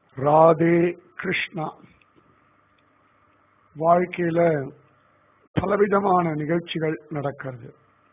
ராதே கிருஷ்ணா வாழ்க்கையில பலவிதமான நிகழ்ச்சிகள் நடக்கிறது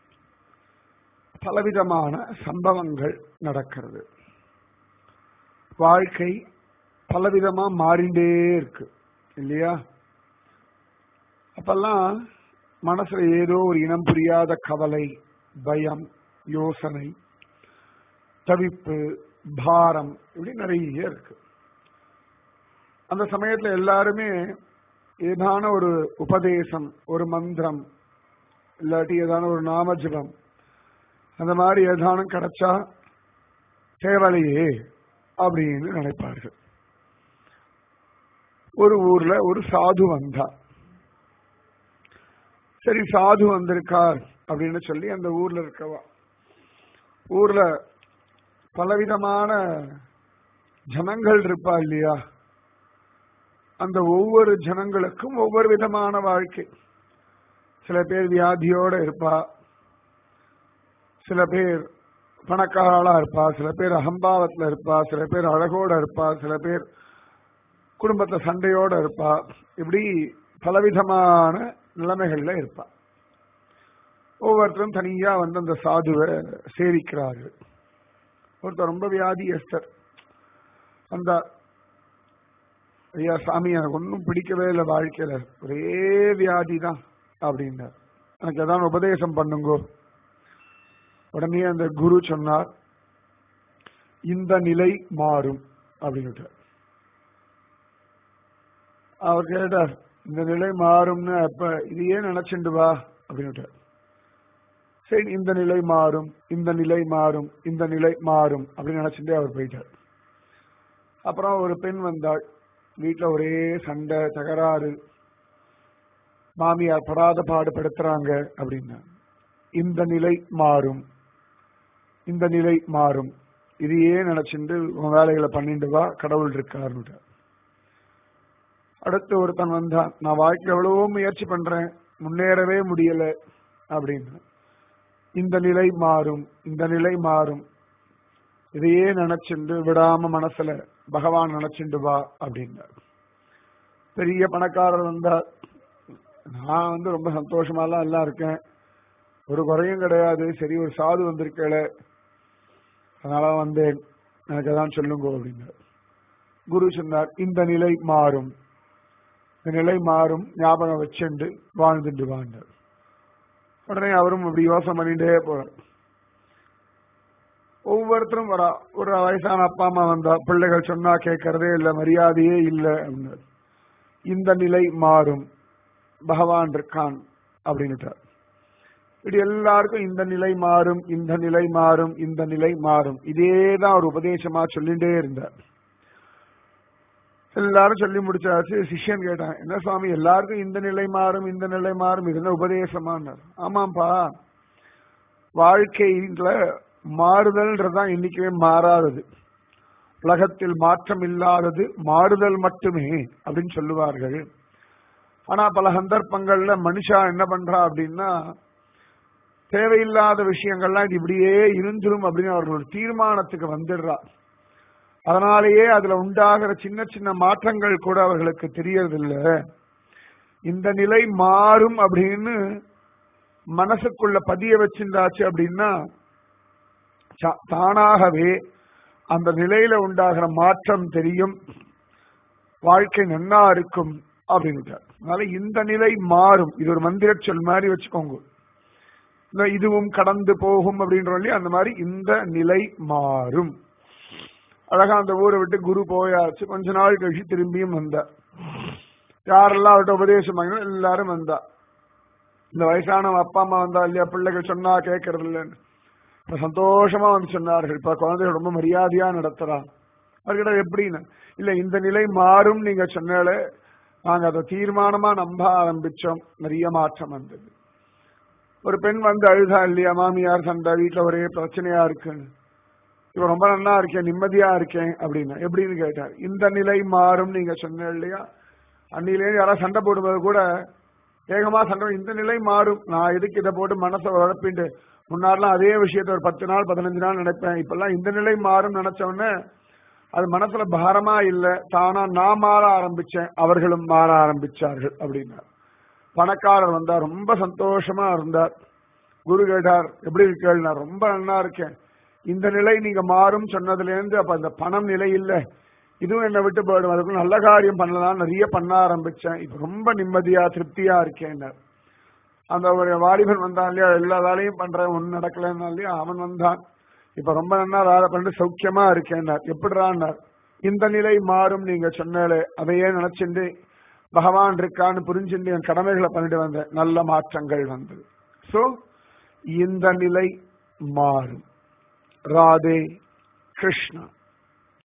பலவிதமான சம்பவங்கள் நடக்கிறது வாழ்க்கை பலவிதமா மாறிண்டே இருக்கு இல்லையா அப்பெல்லாம் மனசுல ஏதோ ஒரு இனம் புரியாத கவலை பயம் யோசனை தவிப்பு பாரம் இப்படி நிறைய இருக்கு அந்த சமயத்துல எல்லாருமே ஏதான ஒரு உபதேசம் ஒரு மந்திரம் இல்லாட்டி ஏதான ஒரு நாமஜபம் அந்த மாதிரி ஏதானும் கிடைச்சா தேவலையே அப்படின்னு நினைப்பார்கள் ஒரு ஊர்ல ஒரு சாது வந்தா சரி சாது வந்திருக்கார் அப்படின்னு சொல்லி அந்த ஊர்ல இருக்கவா ஊர்ல பலவிதமான ஜனங்கள் இருப்பா இல்லையா அந்த ஒவ்வொரு ஜனங்களுக்கும் ஒவ்வொரு விதமான வாழ்க்கை சில பேர் வியாதியோட இருப்பா சில பேர் பணக்காரளா இருப்பா சில பேர் அகம்பாவத்துல இருப்பா சில பேர் அழகோட இருப்பா சில பேர் குடும்பத்துல சண்டையோட இருப்பா இப்படி பலவிதமான நிலைமைகள்ல இருப்பா ஒவ்வொருத்தரும் தனியா வந்து அந்த சாதுவை சேவிக்கிறார்கள் ஒருத்தர் ரொம்ப வியாதியஸ்தர் அந்த ஐயா சாமி எனக்கு ஒன்றும் பிடிக்கவே இல்லை வாழ்க்கையில ஒரே வியாதி தான் அப்படின்னார் எனக்கு ஏதாவது உபதேசம் பண்ணுங்கோ உடனே அந்த குரு சொன்னார் இந்த நிலை மாறும் அப்படின்னுட்டு அவர் கேட்டார் இந்த நிலை மாறும்னு அப்ப இதையே நினைச்சுண்டு வா அப்படின்னுட்டு சரி இந்த நிலை மாறும் இந்த நிலை மாறும் இந்த நிலை மாறும் அப்படின்னு நினைச்சுட்டே அவர் போயிட்டார் அப்புறம் ஒரு பெண் வந்தாள் வீட்டுல ஒரே சண்டை தகராறு மாமியார் படாத பாடுபடுத்துறாங்க அப்படின்னா இந்த நிலை மாறும் இந்த நிலை மாறும் இதையே நினைச்சுட்டு உன் வேலைகளை பண்ணிட்டு வா கடவுள் இருக்காருன்னு அடுத்து ஒருத்தன் வந்தான் நான் வாழ்க்கை எவ்வளவோ முயற்சி பண்றேன் முன்னேறவே முடியல அப்படின்னு இந்த நிலை மாறும் இந்த நிலை மாறும் இதையே நினைச்சுண்டு விடாம மனசுல பகவான் நினைச்சுண்டு வா அப்படின்னார் பெரிய பணக்காரர் வந்தார் நான் வந்து ரொம்ப சந்தோஷமாலாம் எல்லாம் இருக்கேன் ஒரு குறையும் கிடையாது சரி ஒரு சாது வந்திருக்கல அதனால வந்தேன் எனக்கு அதான் சொல்லுங்க அப்படின்னார் குரு சொன்னார் இந்த நிலை மாறும் இந்த நிலை மாறும் ஞாபகம் வச்சுண்டு வாழ்ந்துட்டு வாழ்ந்தார் உடனே அவரும் அப்படி யோசனை பண்ணிட்டே போறார் ஒவ்வொருத்தரும் வரா ஒரு வயசான அப்பா அம்மா வந்தா பிள்ளைகள் சொன்னா கேட்கறதே இல்லை மரியாதையே இல்லை அப்படின்னார் இந்த நிலை மாறும் பகவான் இருக்கான் அப்படின்னுட்டார் இப்படி எல்லாருக்கும் இந்த நிலை மாறும் இந்த நிலை மாறும் இந்த நிலை மாறும் இதேதான் ஒரு உபதேசமா சொல்லிட்டே இருந்தார் எல்லாரும் சொல்லி முடிச்சாச்சு சிஷ்யன் கேட்டான் என்ன சுவாமி எல்லாருக்கும் இந்த நிலை மாறும் இந்த நிலை மாறும் இது என்ன உபதேசமானார் ஆமாப்பா வாழ்க்கையில மாறுதல்ன்றதான் இன்னைக்குமே மாறாதது உலகத்தில் மாற்றம் இல்லாதது மாறுதல் மட்டுமே அப்படின்னு சொல்லுவார்கள் ஆனா பல சந்தர்ப்பங்கள்ல மனுஷா என்ன பண்றா அப்படின்னா தேவையில்லாத விஷயங்கள்லாம் இது இப்படியே இருந்துரும் அப்படின்னு அவர்கள் ஒரு தீர்மானத்துக்கு வந்துடுறா அதனாலேயே அதுல உண்டாகிற சின்ன சின்ன மாற்றங்கள் கூட அவர்களுக்கு தெரியறதில்ல இந்த நிலை மாறும் அப்படின்னு மனசுக்குள்ள பதிய வச்சிருந்தாச்சு அப்படின்னா தானாகவே அந்த நிலையில உண்டாகிற மாற்றம் தெரியும் வாழ்க்கை நன்னா இருக்கும் அப்படின்னு அதனால இந்த நிலை மாறும் இது ஒரு மந்திர சொல் மாதிரி வச்சுக்கோங்க இதுவும் கடந்து போகும் அப்படின்ற அந்த மாதிரி இந்த நிலை மாறும் அழகா அந்த ஊரை விட்டு குரு போயாச்சு கொஞ்ச நாள் கழிச்சு திரும்பியும் வந்தா யாரெல்லாம் அவர்கிட்ட உபதேசம் வாங்கினோ எல்லாரும் வந்தா இந்த வயசான அப்பா அம்மா வந்தா இல்லையா பிள்ளைகள் சொன்னா கேட்கறது இல்லைன்னு இப்ப சந்தோஷமா வந்து சொன்னார்கள் இப்ப குழந்தைகள் ரொம்ப மரியாதையா நடத்துறான் அவர்கிட்ட எப்படின்னு இல்ல இந்த நிலை மாறும் நீங்க சொன்னால நாங்க அதை தீர்மானமா நம்ப ஆரம்பிச்சோம் நிறைய மாற்றம் வந்தது ஒரு பெண் வந்து அழுதா இல்லையா மாமியார் சண்டை வீட்டுல ஒரே பிரச்சனையா இருக்குன்னு இப்ப ரொம்ப நல்லா இருக்கேன் நிம்மதியா இருக்கேன் அப்படின்னு எப்படின்னு கேட்டார் இந்த நிலை மாறும் நீங்க சொன்ன இல்லையா அன்னிலே யாராவது சண்டை போடும்போது கூட வேகமா சண்டை இந்த நிலை மாறும் நான் எதுக்கு இதை போட்டு மனசை உழப்பிட்டு முன்னாடிலாம் அதே விஷயத்த ஒரு பத்து நாள் பதினஞ்சு நாள் நினைப்பேன் இப்பெல்லாம் இந்த நிலை மாறும் நினைச்ச உடனே அது மனசுல பாரமா இல்ல தானா நான் மாற ஆரம்பிச்சேன் அவர்களும் மாற ஆரம்பிச்சார்கள் அப்படின்னார் பணக்காரர் வந்தார் ரொம்ப சந்தோஷமா இருந்தார் குரு கேட்டார் எப்படி இருக்கேள் நான் ரொம்ப நல்லா இருக்கேன் இந்த நிலை நீங்க மாறும் சொன்னதுல இருந்து அப்ப அந்த பணம் நிலை இல்ல இதுவும் என்னை விட்டு போயிடும் அதுக்குள்ள நல்ல காரியம் பண்ணலாம் நிறைய பண்ண ஆரம்பிச்சேன் இப்ப ரொம்ப நிம்மதியா திருப்தியா இருக்கேன் அந்த ஒரு வாலிபன் வந்தான் இல்லையா எல்லா வேலையும் பண்றேன் ஒன்னும் நடக்கலன்னா இல்லையா அவன் வந்தான் இப்ப ரொம்ப நல்லா வேலை பண்ணிட்டு சௌக்கியமா இருக்கேன்னார் எப்படிறான்னார் இந்த நிலை மாறும் நீங்க சொன்னாலே அதையே நினைச்சுட்டு பகவான் இருக்கான்னு புரிஞ்சுட்டு என் கடமைகளை பண்ணிட்டு வந்தேன் நல்ல மாற்றங்கள் வந்தது சோ இந்த நிலை மாறும் ராதே கிருஷ்ணா